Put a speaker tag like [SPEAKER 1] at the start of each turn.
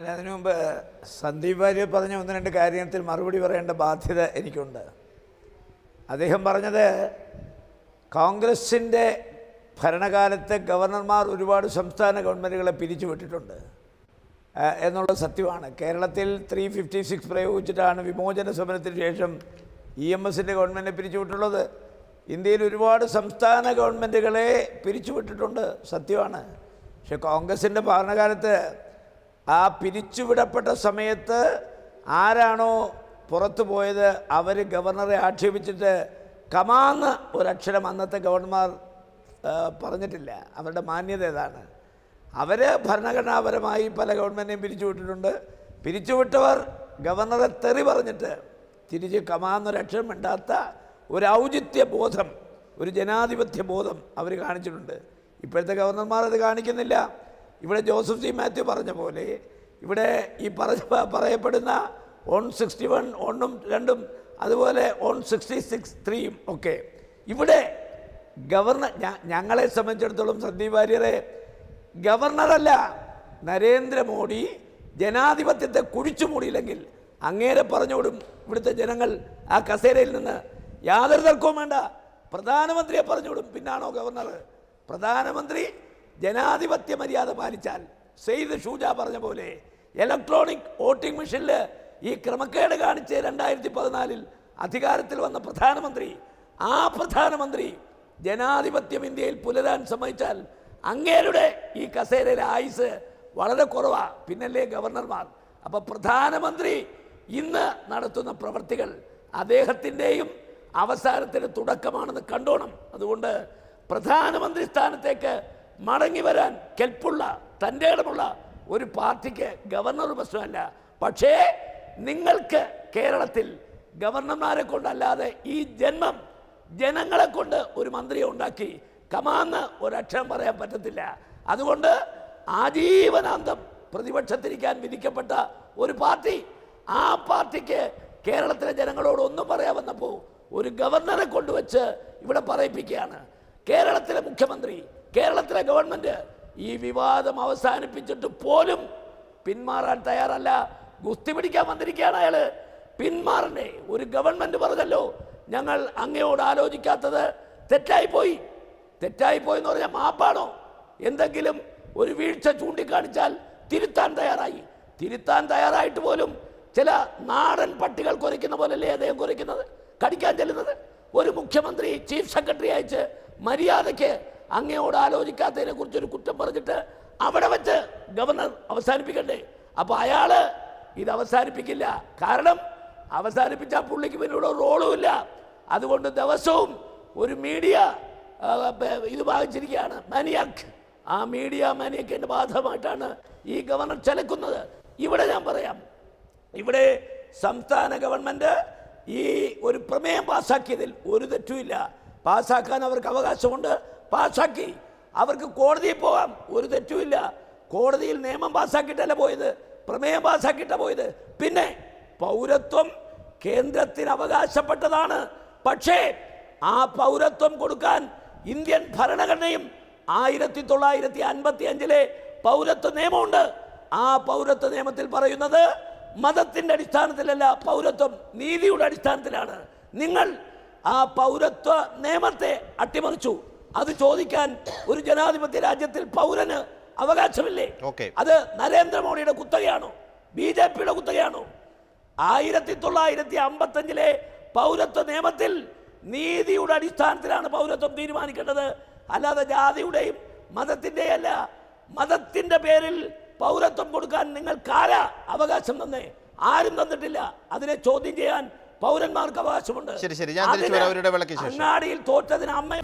[SPEAKER 1] അല്ല, അതിനു മുമ്പ് സന്ദീപ് വാര്യർ പറഞ്ഞ ഒന്ന് രണ്ട് കാര്യത്തിൽ മറുപടി പറയേണ്ട ബാധ്യത എനിക്കുണ്ട് അദ്ദേഹം പറഞ്ഞത് കോൺഗ്രസിൻ്റെ ഭരണകാലത്ത് ഗവർണർമാർ ഒരുപാട് സംസ്ഥാന ഗവൺമെൻറ്റുകളെ പിരിച്ചുവിട്ടിട്ടുണ്ട് ആ, എന്നുള്ളത് സത്യമാണ് കേരളത്തിൽ ത്രീ ഫിഫ്റ്റി സിക്സ് പ്രയോഗിച്ചിട്ടാണ് വിമോചന സമരത്തിന് ശേഷം ഇ എം എസിൻ്റെ ഗവൺമെൻറ്റിനെ പിരിച്ചുവിട്ടുള്ളത് ഇന്ത്യയിൽ ഒരുപാട് സംസ്ഥാന ഗവൺമെൻറ്റുകളെ പിരിച്ചുവിട്ടിട്ടുണ്ട് സത്യമാണ് പക്ഷെ കോൺഗ്രസിൻ്റെ ഭരണകാലത്ത് ആ പിരിച്ചുവിടപ്പെട്ട സമയത്ത് ആരാണോ പുറത്തു പോയത് അവർ ഗവർണറെ ആക്ഷേപിച്ചിട്ട് കമാന്ന് ഒരക്ഷരം അന്നത്തെ ഗവർണർമാർ ആ, പറഞ്ഞിട്ടില്ല അവരുടെ മാന്യത ഏതാണ് അവർ ഭരണഘടനാപരമായി പല ഗവൺമെൻറ്റിനെയും പിരിച്ചുവിട്ടിട്ടുണ്ട് പിരിച്ചുവിട്ടവർ ഗവർണറെ തെറി പറഞ്ഞിട്ട് തിരിച്ച് കമാന്നൊരക്ഷരം മിണ്ടാത്ത ഒരു ഔചിത്യ ബോധം ഒരു ജനാധിപത്യ ബോധം അവർ കാണിച്ചിട്ടുണ്ട് ഇപ്പോഴത്തെ ഗവർണർമാർ അത് കാണിക്കുന്നില്ല ഇവിടെ ജോസഫ് സി മാത്യു പറഞ്ഞ പോലെ ഇവിടെ ഈ പറഞ്ഞ പറയപ്പെടുന്ന ഓൺ സിക്സ്റ്റി വൺ ഒന്നും രണ്ടും അതുപോലെ ഓൺ സിക്സ്റ്റി സിക്സ് ത്രീയും ഒക്കെ ഇവിടെ ഗവർണർ ഞ- ഞങ്ങളെ സംബന്ധിച്ചിടത്തോളം സന്ദീപ് വാര്യരെ ഗവർണറല്ല നരേന്ദ്രമോദി ജനാധിപത്യത്തെ കുഴിച്ചു മൂടിയില്ലെങ്കിൽ അങ്ങേരെ പറഞ്ഞുവിടും ഇവിടുത്തെ ജനങ്ങൾ ആ കസേരയിൽ നിന്ന് യാതൊരു തർക്കവും വേണ്ട പ്രധാനമന്ത്രിയെ പറഞ്ഞുവിടും പിന്നാണോ ഗവർണർ പ്രധാനമന്ത്രി ജനാധിപത്യ മര്യാദ പാലിച്ചാൽ സെയ്ദ് ഷൂജ പറഞ്ഞ പോലെ ഇലക്ട്രോണിക് വോട്ടിംഗ് മെഷീനിൽ ഈ ക്രമക്കേട് കാണിച്ച് രണ്ടായിരത്തി പതിനാലിൽ അധികാരത്തിൽ വന്ന പ്രധാനമന്ത്രി ആ പ്രധാനമന്ത്രി ജനാധിപത്യം ഇന്ത്യയിൽ പുലരാൻ സമ്മതിച്ചാൽ അങ്ങേരുടെ ഈ കസേരയിലെ ആയുസ് വളരെ കുറവാ പിന്നല്ലേ ഗവർണർമാർ അപ്പൊ പ്രധാനമന്ത്രി ഇന്ന് നടത്തുന്ന പ്രവർത്തികൾ അദ്ദേഹത്തിൻ്റെയും അവസാനത്തിന് തുടക്കമാണെന്ന് കണ്ടോണം അതുകൊണ്ട് പ്രധാനമന്ത്രി സ്ഥാനത്തേക്ക് മടങ്ങി വരാൻ കെൽപ്പുള്ള തൻ്റെ ഇടമുള്ള ഒരു പാർട്ടിക്ക് ഗവർണർ പ്രശ്നമല്ല പക്ഷേ നിങ്ങൾക്ക് കേരളത്തിൽ ഗവർണർമാരെ കൊണ്ടല്ലാതെ ഈ ജന്മം ജനങ്ങളെ കൊണ്ട് ഒരു മന്ത്രിയെ ഉണ്ടാക്കി കമാന്ന് ഒരക്ഷരം പറയാൻ പറ്റത്തില്ല അതുകൊണ്ട് ആജീവനാന്തം പ്രതിപക്ഷത്തിരിക്കാൻ വിധിക്കപ്പെട്ട ഒരു പാർട്ടി ആ പാർട്ടിക്ക് കേരളത്തിലെ ജനങ്ങളോട് ഒന്നും പറയാൻ വന്നപ്പോൾ ഒരു ഗവർണറെ കൊണ്ടുവച്ച് ഇവിടെ പറയിപ്പിക്കുകയാണ് കേരളത്തിലെ മുഖ്യമന്ത്രി കേരളത്തിലെ ഗവൺമെന്റ് ഈ വിവാദം അവസാനിപ്പിച്ചിട്ട് പോലും പിന്മാറാൻ തയ്യാറല്ല ഗുസ്തി പിടിക്കാൻ വന്നിരിക്കുകയാണ് അയാള് പിന്മാറണ്ടേ ഒരു ഗവൺമെന്റ് പറഞ്ഞല്ലോ ഞങ്ങൾ അങ്ങയോട് ആലോചിക്കാത്തത് തെറ്റായിപ്പോയി തെറ്റായിപ്പോയി എന്ന് പറഞ്ഞാൽ മാപ്പാണോ എന്തെങ്കിലും ഒരു വീഴ്ച ചൂണ്ടിക്കാണിച്ചാൽ തിരുത്താൻ തയ്യാറായി തിരുത്താൻ തയ്യാറായിട്ട് പോലും ചില നാടൻ പട്ടികൾ കുരയ്ക്കുന്ന പോലല്ലേ അദ്ദേഹം കുരയ്ക്കുന്നത് കടിക്കാൻ ചെല്ലുന്നത് ഒരു മുഖ്യമന്ത്രി ചീഫ് സെക്രട്ടറി അയച്ച് മര്യാദയ്ക്ക് അങ്ങയോട് ആലോചിക്കാത്തതിനെ കുറിച്ച് ഒരു കുറ്റം പറഞ്ഞിട്ട് അവിടെ വെച്ച് ഗവർണർ അവസാനിപ്പിക്കണ്ടേ അപ്പൊ അയാള് ഇത് അവസാനിപ്പിക്കില്ല കാരണം അവസാനിപ്പിച്ച പുള്ളിക്ക് പിന്നീട് റോളും ഇല്ല അതുകൊണ്ട് ദിവസവും ഒരു മീഡിയ ആ, പ- ഇത് വാങ്ങിച്ചിരിക്കുകയാണ് മാനിയാക്ക് ആ മീഡിയ മാനിയക്കിന്റെ ബാധകമായിട്ടാണ് ഈ ഗവർണർ ചലക്കുന്നത് ഇവിടെ ഞാൻ പറയാം ഇവിടെ സംസ്ഥാന ഗവൺമെന്റ് ഈ ഒരു പ്രമേയം പാസ്സാക്കിയതിൽ ഒരു തെറ്റുമില്ല പാസ്സാക്കാൻ അവർക്ക് അവകാശമുണ്ട് പാസ്സാക്കി അവർക്ക് കോടതിയിൽ പോകാം ഒരു തെറ്റുമില്ല കോടതിയിൽ നിയമം പാസ്സാക്കിയിട്ടല്ല പോയത് പ്രമേയം പാസ്സാക്കിയിട്ടാ പോയത് പിന്നെ പൗരത്വം കേന്ദ്രത്തിന് അവകാശപ്പെട്ടതാണ് പക്ഷേ ആ പൗരത്വം കൊടുക്കാൻ ഇന്ത്യൻ ഭരണഘടനയും ആയിരത്തി തൊള്ളായിരത്തി അൻപത്തി അഞ്ചിലെ പൗരത്വ നിയമമുണ്ട് ആ പൗരത്വ നിയമത്തിൽ പറയുന്നത് മതത്തിന്റെ അടിസ്ഥാനത്തിലല്ല പൗരത്വം നീതിയുടെ അടിസ്ഥാനത്തിലാണ് നിങ്ങൾ ആ പൗരത്വ നിയമത്തെ അട്ടിമറിച്ചു അത് ചോദിക്കാൻ ഒരു ജനാധിപത്യ രാജ്യത്തിൽ പൗരന് അവകാശമില്ലേ
[SPEAKER 2] ഓക്കേ.
[SPEAKER 1] അത് നരേന്ദ്രമോദിയുടെ കുത്തകയാണോ ബി ജെ പിയുടെ കുത്തകയാണോ ആയിരത്തി തൊള്ളായിരത്തി അമ്പത്തഞ്ചിലെ പൗരത്വ നിയമത്തിൽ നീതിയുടെ അടിസ്ഥാനത്തിലാണ് പൗരത്വം തീരുമാനിക്കേണ്ടത് അല്ലാതെ ജാതിയുടെയും മതത്തിൻ്റെയും അല്ല മതത്തിന്റെ പേരിൽ പൗരത്വം കൊടുക്കാൻ നിങ്ങൾക്കാരാ അവകാശം തന്നേ ആരും തന്നിട്ടില്ല അതിനെ ചോദ്യം ചെയ്യാൻ പൗരന്മാർക്ക് അവകാശമുണ്ട്
[SPEAKER 2] ശരി, ശരി. ഞാൻ തിരിച്ചു
[SPEAKER 1] അതിന്
[SPEAKER 2] വരാം ഒരു ഇടവേളയ്ക്ക് ശേഷം.
[SPEAKER 1] അങ്ങാടിയിൽ തോറ്റതിന് അമ്മ